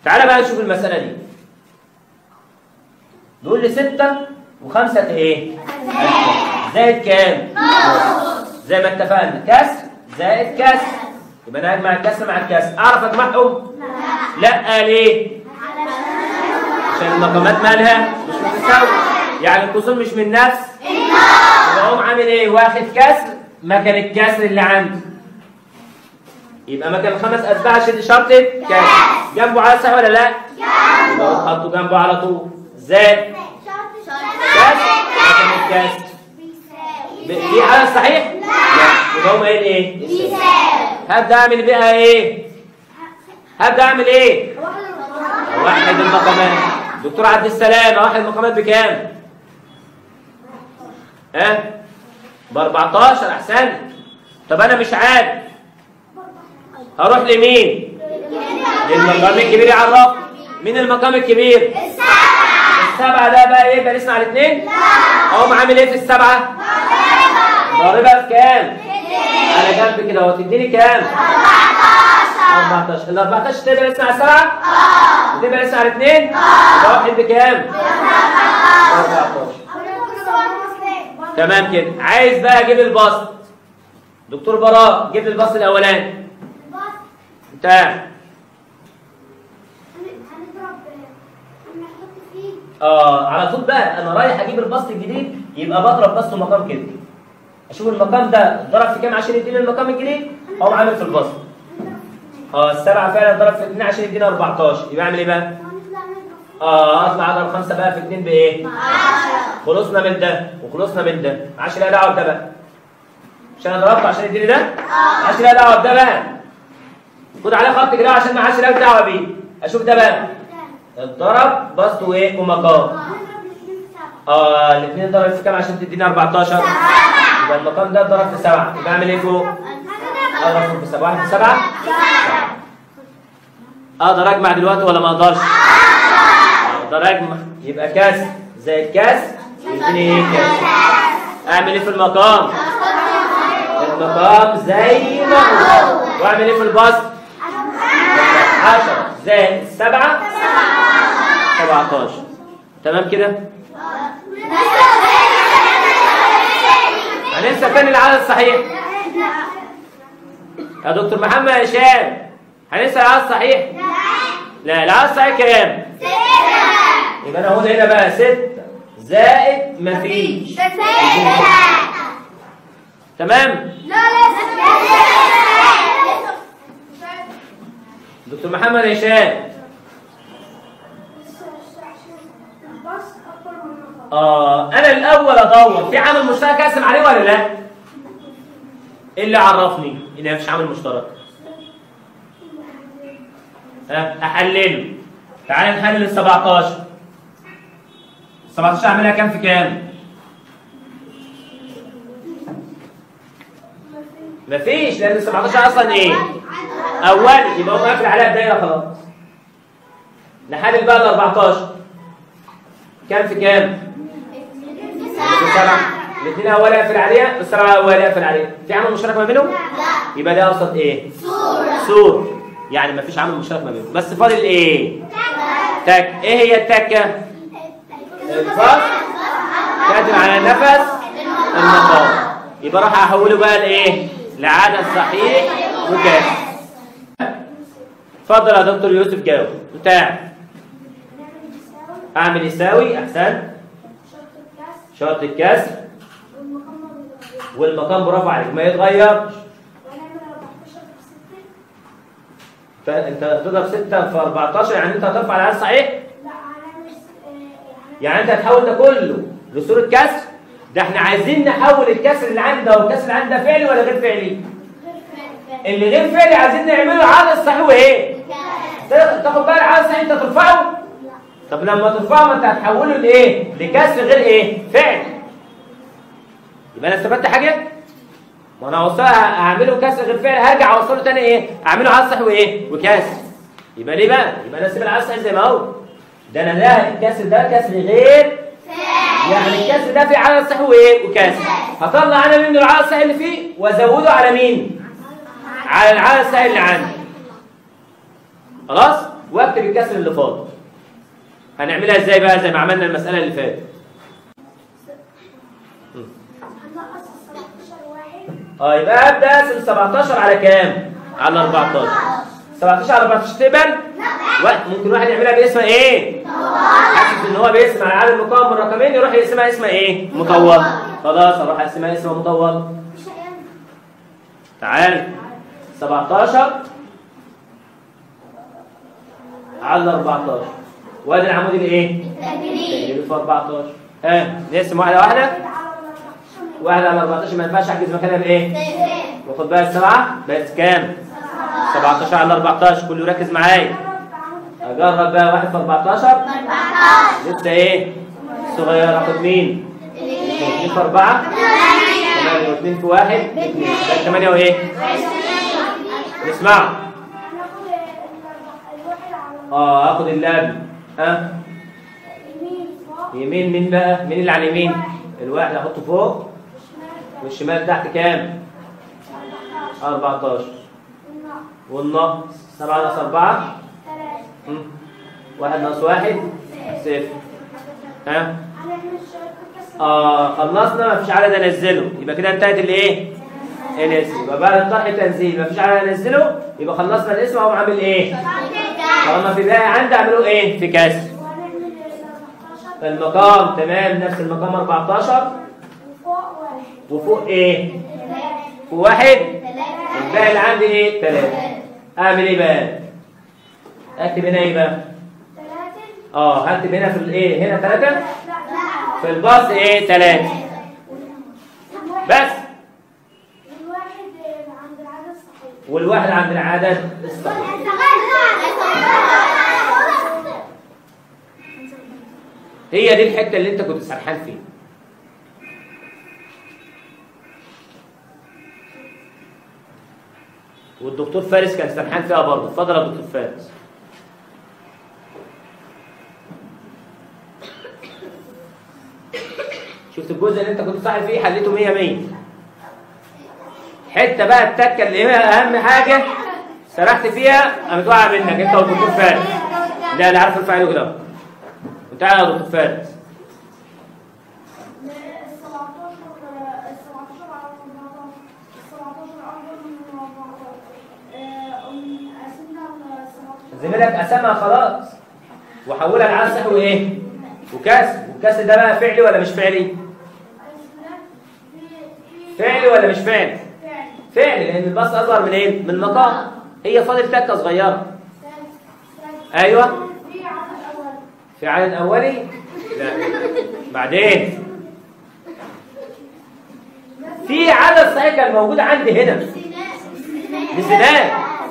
تعالى بقى نشوف المسألة دي بيقول لي ستة وخمسة ايه؟ زائد كام؟ زي ما اتفقنا كسر زائد كسر يبقى انا هجمع الكسر مع الكسر اعرف اجمعهم؟ لا ليه؟ عشان المقامات مالها مش متساوية يعني القصور مش من نفس يبقى اقوم عامل ايه؟ واخد كسر مكان الكسر اللي عندي يبقى مكان الخمس اتباع شد شرطة كسر جنبه على صح ولا لا؟ يبقى اقوم حاطه جنبه على طول زائد كسر مكان الكسر ب- دي على الصحيح؟ لا يبقى هم قايل ايه؟ هبدا اعمل بيها ايه؟ هبدا اعمل ايه؟ واحد المقامات دكتور عبد السلام واحد المقامات بكام؟ ها؟ ب 14 احسن طب انا مش عارف هروح لمين؟ للمقام الكبير يعرف مين المقام الكبير؟ السبعة ده بقى ايه؟ بقى نسمع الاثنين؟ اقوم عامل ايه في السبعة؟ ضاربها في كام؟ على جنب كده هو تديني كام؟ 14 ال 14 تبقى لسه على 7 اه تبقى لسه على 2 اه واحد بكام 14 تمام كده عايز بقى اجيب البسط دكتور براء جيب لي البسط الاولاني بتاع اه على طول بقى انا رايح اجيب البسط الجديد يبقى بضرب بسط مقام كده اشوف المقام ده ضرب في كام عشان يديني المقام الجديد اقوم عامل في البسط اه السبعه فعلا ضرب في 2 عشان يدينا 14 يبقى اعمل ايه بقى؟ اه اطلع اضرب خمسه بقى في 2 بايه؟ خلصنا من ده وخلصنا من ده ما عادش لها دعوه بده بقى مش انا ضربته عشان يديني ده؟ ما عادش لها دعوه بده بقى خد عليه خط كده عشان ما عادش لها دعوه بيه اشوف ده بقى الضرب بسط وايه ومقام اه الاثنين ضرب في كام عشان تديني 14 يبقى المقام ده ضرب في 7 يبقى اعمل ايه فوق؟ اضرب في 7 واحد في 7 اقدر اجمع دلوقتي ولا ما اقدرش؟ اقدر اجمع يبقى كاس زائد كاس يديني ايه كاس؟ اعمل ايه في المقام؟ المقام زي ما هو واعمل ايه في البسط؟ 10 زائد 7 17 تمام كده؟ هننسى تاني العدد الصحيح يا دكتور محمد هشام هننسى العدد الصحيح؟ لا العدد الصحيح كام؟ يبقى انا هقول هنا بقى 6 زائد مفيش تمام؟ دكتور محمد هشام اه انا الاول ادور في عامل مشترك اقسم عليه ولا لا؟ ايه اللي عرفني ان مفيش عامل مشترك؟ ها احلله تعال نحلل ال 17 17 اعملها كام في كام؟ مفيش لان ال 17 اصلا ايه؟ اول يبقى هو قافل عليها بدايه خلاص نحلل بقى ال 14 كام في كام؟ في سبعة الاثنين اول اقفل عليها والسبعه اول اقفل عليها في عامل مشترك ما بينهم؟ يبقى ده ابسط ايه؟ سور يعني مفيش عامل مشترك ما بينهم بس فاضل ايه؟ تك ايه هي التكه؟ الفصل كاتب على نفس المقام يبقى راح احوله بقى لايه؟ لعدد صحيح وكام؟ اتفضل يا دكتور يوسف جاوب بتاع اعمل يساوي احسن شرط الكسر والمقام برافو عليك ما يتغيرش فانت تضرب 6 في 14 يعني انت هترفع العدد صحيح يعني انت هتحول ده كله لصوره كسر ده احنا عايزين نحول الكسر اللي عندي ده والكسر اللي عندي ده فعلي ولا غير فعلي اللي غير فعلي عايزين نعمله عدد صحيح وايه تاخد بقى العدد الصحيح انت ترفعه طب لما ترفعه ما انت هتحوله لايه لكسر غير ايه فعل يبقى انا استفدت حاجه ما انا اوصلها اعمله كسر غير فعل هرجع اوصله تاني ايه اعمله عدد صحيح وايه وكسر يبقى ليه بقى يبقى انا اسيب العدد صحيح زي ما هو ده انا ده الكسر ده كسر غير يعني الكسر ده فيه عدد صحيح وايه وكسر هطلع انا منه العدد الصحيح اللي فيه وازوده على مين على العدد الصحيح اللي عندي خلاص واكتب الكسر اللي فاضل هنعملها ازاي بقى زي ما عملنا المساله اللي فاتت هنقص ال 17 واحد اه يبقى ابدا اقسم 17 على كام على 14 17 على 14 تقبل وا- ممكن واحد يعملها باسم ايه حاسس ان هو بيقسم على عدد مكون من رقمين يروح يقسمها اسم ايه مطول خلاص اروح اقسمها اسم مطول مش هيعمل تعال 17 على 14 وادي العمود الايه؟ اللي في 14 ها نقسم واحده واحده على 14 واحده على 14 ما ينفعش احجز مكانها بايه؟ واخد بقى السبعه بقت كام؟ 17 على 14 كله يركز معايا اجرب بقى واحد في 14 لسه ايه؟ صغير اخد مين؟ اثنين في 4 8 واثنين في واحد اثنين بقت 8 وايه؟ نسمع هناخد ال- الواحد على اه اخد اللاب ها اليمين فوق يمين مين بقى؟ مين اللي على اليمين؟ الواحد احطه فوق والشمال والشمال تحت كام؟ 14 14 والنقص والنقص 7 ناقص 4 3 واحد ناقص واحد صفر ها؟ هنعمل شوية كسر اه خلصنا مفيش عدد انزله يبقى كده انتهت الايه؟ الاسم يبقى بعد الطرح تنزيل مفيش عدد انزله يبقى خلصنا الاسم اقوم عامل ايه؟ طالما في باقي عندي اعمله ايه؟ في كسر وهنعمل ال 14 المقام تمام نفس المقام 14 وفوق واحد وفوق ايه؟ ثلاثة فوق واحد الباقي اللي عندي ايه؟ ثلاثة اعمل ايه بقى؟ اكتب هنا ايه بقى؟ ثلاثة اه هكتب هنا في الايه؟ هنا ثلاثة لا في الباص ايه؟ ثلاثة بس الواحد عند العدد الصحيح والواحد عند العدد الصحيح هي دي الحته اللي انت كنت سرحان فيها والدكتور فارس كان سرحان فيها برضه اتفضل يا دكتور فارس شفت الجزء اللي انت كنت صاحي فيه حليته 100 100 حته بقى التكه اللي هي اهم حاجه سرحت فيها قامت واقعه منك انت والدكتور فارس لا لا عارف ارفع ايده كده وتعالى يا دكتور فارس ال 17 ال 17 على 14 ال 17 أكبر من 14 قسمنا ال 17 زميلك قسمها خلاص وحولها لعدد صحي وايه؟ وكسر والكسر ده بقى فعلي ولا مش فعلي؟ فعلي ولا مش فعلي؟ فعلي لان الباص اصغر من ايه؟ من مقام هي فاضل تكه صغيره ايوه في عدد أول في عدد اولي لا بعدين في عدد صحيح كان موجود عندي هنا نسيناه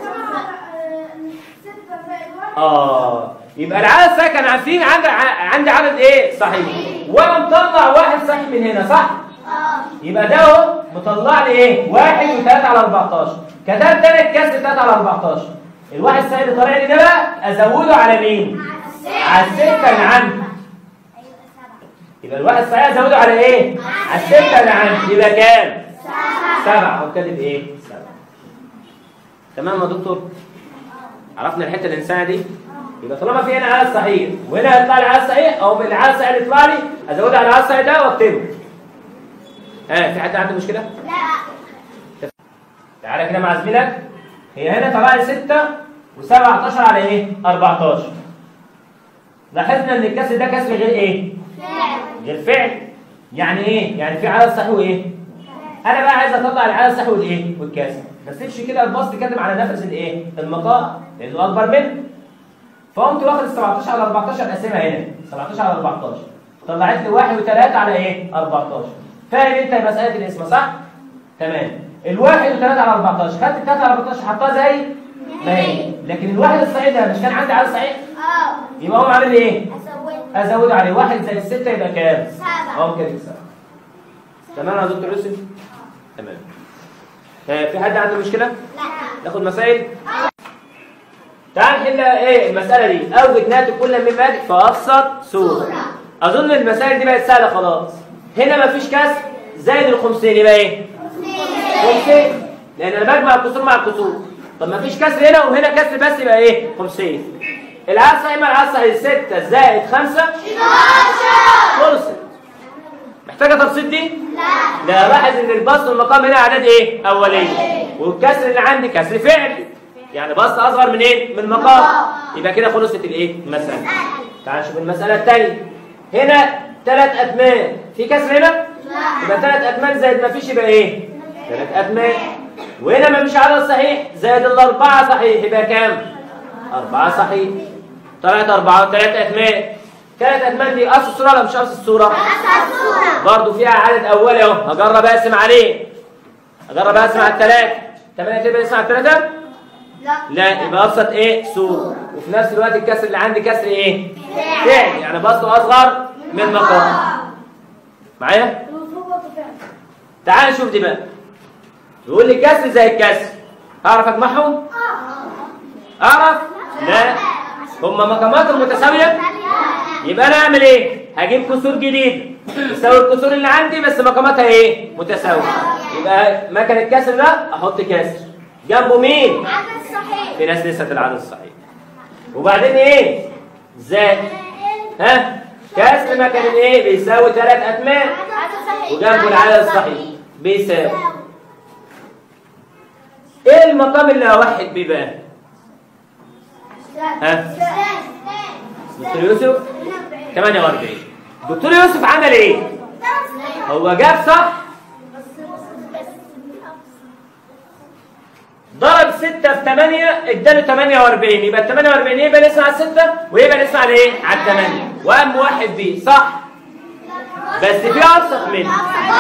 ستة زائد واحد اه يبقى العدد صحيح كان عارفين عندي عندي عدد ايه صحيح وانا مطلع واحد صحيح من هنا صح يبقى ده اهو مطلع لي ايه واحد وثلاثة على 14 كتبت انا الكسر 3 على 14 الواحد صحيح اللي طالع لي ده بقى ازوده على مين على الستة اللي عندي يبقى الواحد صحيح ازوده على ايه على الستة اللي عندي يبقى كام سبعة او كاتب ايه سبعة تمام يا دكتور عرفنا الحته الانسانه دي يبقى طالما في هنا عدد صحيح وهنا هيطلع لي عدد صحيح او من العدد الصحيح اللي يطلع لي ازودها على العدد الصحيح ده واكتبه ها في حد عنده مشكله تعالى كده مع زميلك هي هنا طلع لي 6 و17 على ايه 14 لاحظنا ان الكسر ده كسر غير ايه غير فعل يعني ايه يعني في عدد صحيح وايه انا بقى عايز اطلع العدد الصحيح والايه والكسر ما تسيبش كده البسط كاتب على نفس الايه المقام لانه اكبر منه فقمت واخد ال 17 على 14 قاسمها هنا 17 على 14 طلعت لي 1 و3 على ايه 14 فاهم انت مساله الاسم صح تمام الواحد و3 على 14 خدت 3 على 14 حطها زي ما هي لكن الواحد الصحيح ده مش كان عندي عدد صحيح يبقى هو عامل ايه ازود عليه واحد زي الستة يبقى كام اهو كده سبعة تمام يا دكتور يوسف تمام آه، في حد عنده مشكله ناخد مسائل تعال نحل ايه المساله دي اوجد ناتج كل من مادة في ابسط صوره اظن المسائل دي بقت سهله خلاص هنا مفيش كسر زائد الخمسين يبقى ايه خمسين لان انا بجمع الكسور مع الكسور طب مفيش كسر هنا وهنا كسر بس يبقى ايه خمسين العدد الصحيح مع العدد الصحيح 6 زائد 5 خلصت محتاجه تبسيط دي؟ لا لا لاحظ ان البسط والمقام هنا اعداد ايه؟ اوليه والكسر اللي عندي كسر فعلي يعني بسط اصغر من ايه؟ من مقام يبقى كده خلصت الايه؟ المساله تعال نشوف المساله الثانيه هنا ثلاث اثمان في كسر هنا؟ يبقى ثلاث اثمان زائد ما فيش يبقى ايه؟ ثلاث اثمان وهنا ما فيش عدد صحيح زائد الاربعه صحيح يبقى كام؟ أربعة صحيح طلعت أربعة وثلاث أثمان ثلاث أثمان دي أصل الصورة ولا مش أصل الصورة؟ برضه فيها عدد أولي أهو هجرب أقسم عليه هجرب أقسم على الثلاثة ثمانية تبقى اسم على الثلاثة؟ لا يبقى أبسط إيه؟ صورة وفي نفس الوقت الكسر اللي عندي كسر إيه؟ فعل يعني بسطه أصغر من مقام معايا؟ تعال نشوف دي بقى يقول لي كسر زي الكسر أعرف أجمعهم؟ أعرف؟ لا هما مقاماتهم متساوية؟ يبقى أنا أعمل إيه؟ هجيب كسور جديدة تساوي الكسور اللي عندي بس مقاماتها إيه؟ متساوية يبقى مكان الكسر ده أحط كسر جنبه مين؟ في ناس نسيت العدد الصحيح وبعدين إيه؟ زائد ها؟ كسر مكان الإيه؟ بيساوي ثلاث أثمان وجنبه العدد الصحيح بيساوي إيه المقام اللي هوحد بيه بقى؟ ها؟ دكتور يوسف 48 دكتور يوسف عمل ايه؟ هو جاب صح ضرب 6 في 8 اداله 48 يبقى ال 48 يبقى نسمع على 6 ويبقى نسمع على ايه؟ على 8 وقام موحد بيه صح بس في ابسط منه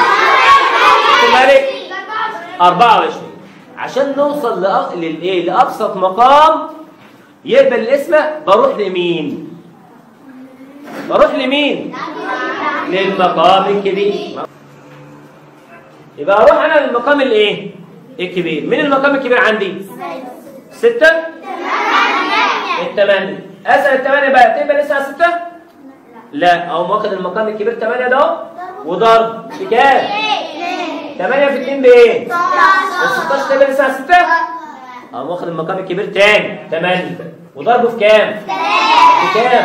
مالك 24 عشان نوصل لأ- للايه؟ لابسط مقام يقبل الاسم بروح لمين؟ بروح لمين؟ للمقام الكبير يبقى اروح انا للمقام الايه؟ الكبير مين المقام الكبير عندي؟ ستة؟ الثمانية اسأل الثمانية بقى تقبل اسمها ستة؟ لا اقوم واخد المقام الكبير ثمانية ده أهو، وضرب بكام؟ ثمانية في اتنين بايه؟ ال 16 تقبل اسمها ستة؟ اقوم واخد المقام الكبير تاني 8 وضربه في كام؟ في كام؟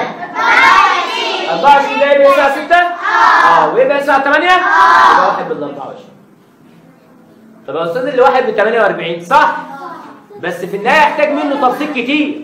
24 ده يبقى الساعة 6 اه ويبقى الساعة 8 يبقى واحد بال 24 طب يا استاذ اللي واحد ب 48 صح بس في النهاية يحتاج منه تبسيط كتير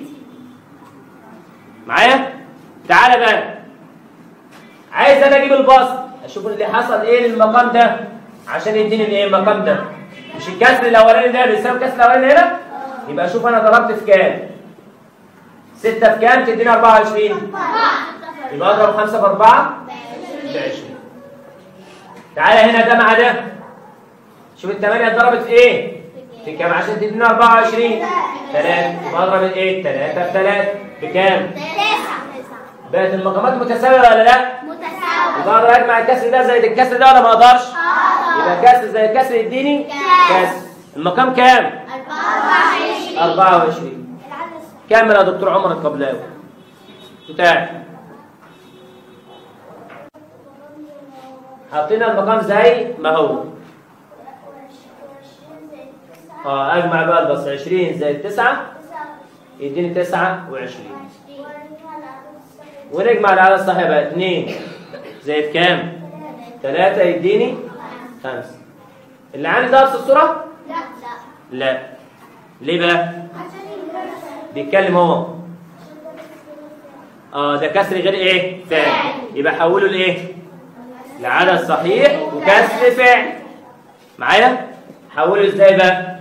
معايا؟ تعالى بقى عايز انا اجيب البسط اشوف اللي حصل ايه للمقام ده عشان يديني الايه المقام ده مش الكسر الاولاني ده بيساوي الكسر الاولاني هنا يبقى اشوف انا ضربت في كام 6 في كام تديني 24 يبقى اضرب 5 في 4 ب 20 تعالى هنا ده مع ده شوف الثمانية اتضربت في ايه؟ في كام عشان تدينا 24 3 يبقى اضرب الايه؟ 3 في 3 بكام؟ بقت المقامات متساوية ولا لا؟ يبقى اقدر اجمع الكسر ده زائد الكسر ده ولا ما اقدرش؟ يبقى كسر زائد الكسر يديني كسر المقام كام؟ 24 كمل يا دكتور عمر القبلاوي بتاعي حطينا المقام زي ما هو اه اجمع بقى البص 20 زائد 9 يديني 29 ونجمع العدد الصحيح بقى 2 زائد كام؟ 3 يديني 5 اللي عندي ده نفس الصورة؟ لا ليه بقى؟ بيتكلم هو اه ده كسر غير ايه؟ فعل يبقى حوله لايه؟ لعدد صحيح وكسر فعل معايا؟ حوله ازاي بقى؟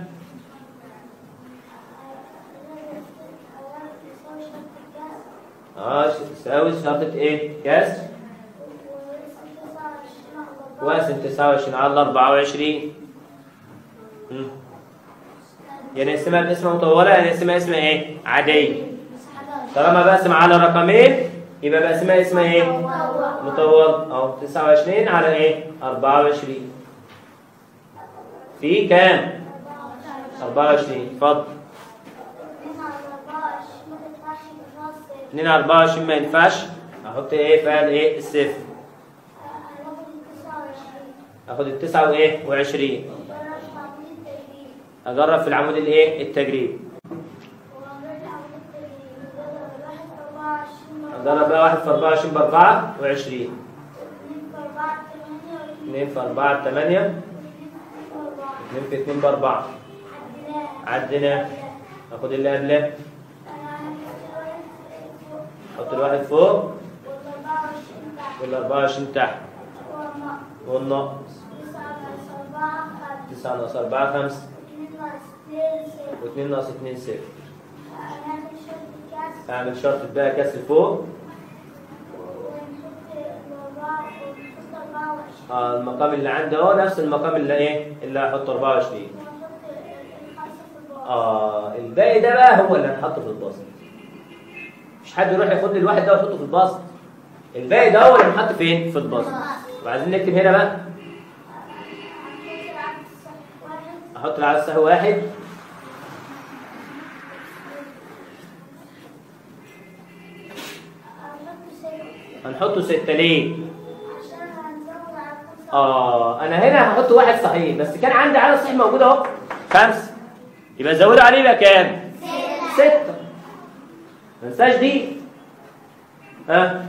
اه تساوي شرطة ايه؟ كسر واسم 29 على 24 مم. يعني اسمها باسم مطولة يعني اسمها اسم ايه؟ عادية طالما بقسم على رقمين يبقى بقسمها اسمها ايه؟ مطول اهو 29 على ايه؟ 24 في كام؟ 24 اتفضل 2 على 24 ما ينفعش احط ايه فعل ايه؟ الصفر اخد التسعة وايه؟ وعشرين اجرب في العمود الايه؟ التجريب ضرب بقى واحد في 24 ب 24 أربعة ثمانية 2 في 4 ب 8 2 في 2 ب 4 عدنا ناخد اللي قبله حط الواحد فوق وال 24 تحت والناقص 9 ناقص 4 5 و2 ناقص 2 0 اعمل شرط بقى كسر فوق آه المقام اللي عندي اهو نفس المقام اللي ايه اللي هحطه 24 اه الباقي ده بقى هو اللي هنحطه في البسط مش حد يروح ياخد لي الواحد ده ويحطه في البسط الباقي ده هو اللي هنحط فين في البسط وعايزين نكتب هنا بقى احط العدد الصحيح واحد هنحطه ستة ليه؟ اه انا هنا هحط واحد صحيح بس كان عندي عدد صحيح موجود اهو خمسة يبقى زودوا عليه يبقى كام؟ ستة ما تنساش دي ها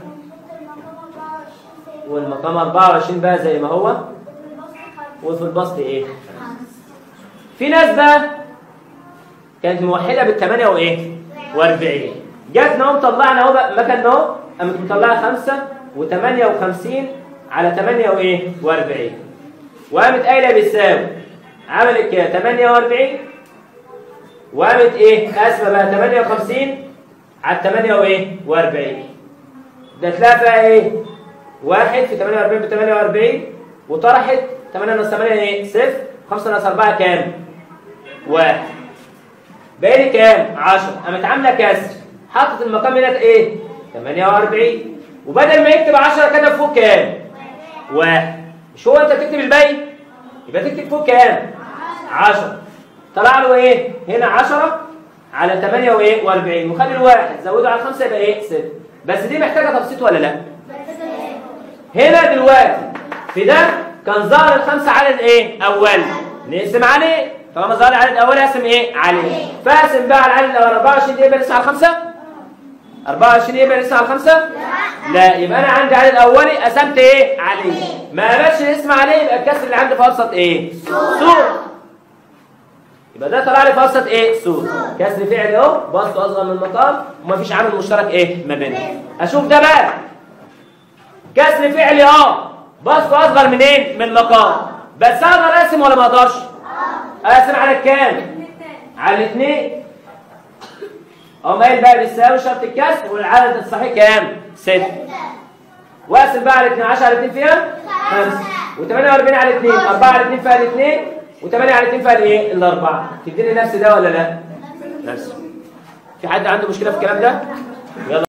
والمقام 24 بقى زي ما هو وفي البسط ايه؟ في ناس بقى كانت موحده بالثمانية وايه؟ و40 جاتنا اهو طلعنا اهو بقى مكان اهو قامت مطلعه 5 و58 على 8 وايه؟ و40 وقامت قايله بيساوي عملت كده 48 وقامت ايه؟ قاسمه بقى 58 على 8 وايه؟ و40 ده تلاقي فيها ايه؟ واحد في 48 ب 48 وطرحت 8 ناقص 8 ايه؟ صفر 5 ناقص 4 كام؟ واحد باقي لي كام؟ 10 قامت عامله كسر حطت المقام هنا ايه؟ 48 وبدل ما يكتب 10 كتب فوق كام؟ واحد مش هو انت تكتب الباقي؟ يبقى تكتب فوق كام؟ 10 طلع له ايه؟ هنا 10 على 8 وايه؟ و40 وخلي الواحد زوده على 5 يبقى ايه؟ 6 بس دي محتاجه تبسيط ولا لا؟ هنا دلوقتي في ده كان ظاهر الخمسه عدد ايه؟ اولي نقسم عليه طالما ظهر العدد الاولي اقسم ايه؟ عليه فاقسم بقى على العدد الاول 24 دي يبقى لسه على الخمسه؟ 24 يبقى لسه على الخمسه؟ لا يبقى انا عندي عدد اولي قسمت ايه؟ عليه ما قبلش الاسم عليه يبقى الكسر اللي عندي في ابسط ايه؟ صوره يبقى ده طلع لي في ابسط ايه؟ صوره كسر فعلي اهو بسطه اصغر من المقام ومفيش عامل مشترك ايه؟ ما بينهم اشوف ده بقى كسر فعلي اه بسطه اصغر منين؟ من مقام بس اقدر اقسم ولا ما اقدرش؟ اقسم على كام؟ على الاثنين اقوم قايل بقى بيساوي شرط الكسر والعدد الصحيح كام؟ 6 واقسم بقى على 2 10 على 2 فيها 5 و48 على 2 4 على 2 فيها الاثنين و8 على 2 فيها الايه؟ الاربعه تديني نفس ده ولا لا؟ نفس في حد عنده مشكله في الكلام ده؟ يلا